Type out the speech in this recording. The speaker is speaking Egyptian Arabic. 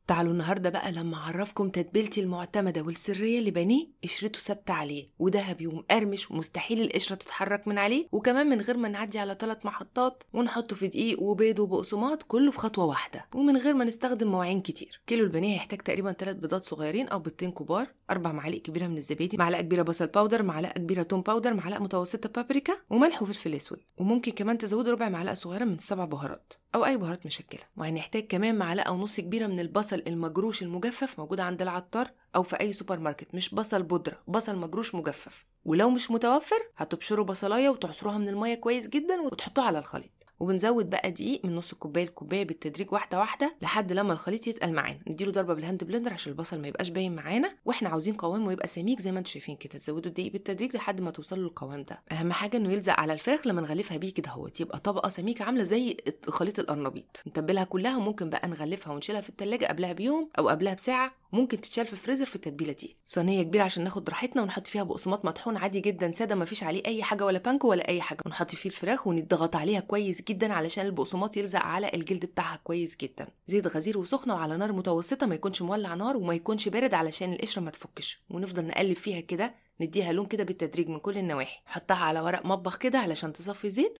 تعالوا النهارده بقى لما اعرفكم تتبيلتي المعتمده والسريه لبانيه قشرته ثابته عليه وذهبي ومقرمش ومستحيل القشره تتحرك من عليه وكمان من غير ما نعدي على ثلاث محطات ونحطه في دقيق وبيض وبقسماط كله في خطوه واحده ومن غير ما نستخدم مواعين كتير كيلو البانيه هيحتاج تقريبا ثلاث بيضات صغيرين او بيضتين كبار اربع معالق كبيره من الزبادي معلقه كبيره بصل باودر معلقه كبيره توم باودر معلقه متوسطه بابريكا وملح وفلفل اسود وممكن كمان تزودوا ربع معلقه صغيره من السبع بهارات او اي بهارات مشكله وهنحتاج كمان معلقه ونص كبيره من البصل المجروش المجفف موجود عند العطار او في اي سوبر ماركت مش بصل بودره بصل مجروش مجفف ولو مش متوفر هتبشروا بصلايه وتعصروها من الميه كويس جدا وتحطوها على الخليط وبنزود بقى دقيق من نص كوبايه لكوبايه بالتدريج واحده واحده لحد لما الخليط يتقل معانا نديله ضربه بالهاند بلندر عشان البصل ما يبقاش باين معانا واحنا عاوزين قوامه يبقى سميك زي ما انتم شايفين كده تزودوا الدقيق بالتدريج لحد ما توصلوا للقوام ده اهم حاجه انه يلزق على الفراخ لما نغلفها بيه كده اهوت يبقى طبقه سميكه عامله زي خليط القرنبيط نتبلها كلها وممكن بقى نغلفها ونشيلها في التلاجة قبلها بيوم او قبلها بساعه ممكن تتشال في الفريزر في التتبيله دي صينيه كبيره عشان ناخد راحتنا ونحط فيها بقسماط مطحون عادي جدا ساده ما فيش عليه اي حاجه ولا بانكو ولا اي حاجه ونحط فيه الفراخ ونضغط عليها كويس جدا علشان البقسماط يلزق على الجلد بتاعها كويس جدا زيت غزير وسخنه وعلى نار متوسطه ما يكونش مولع نار وما يكونش بارد علشان القشره ما تفكش ونفضل نقلب فيها كده نديها لون كده بالتدريج من كل النواحي نحطها على ورق مطبخ كده علشان تصفي زيت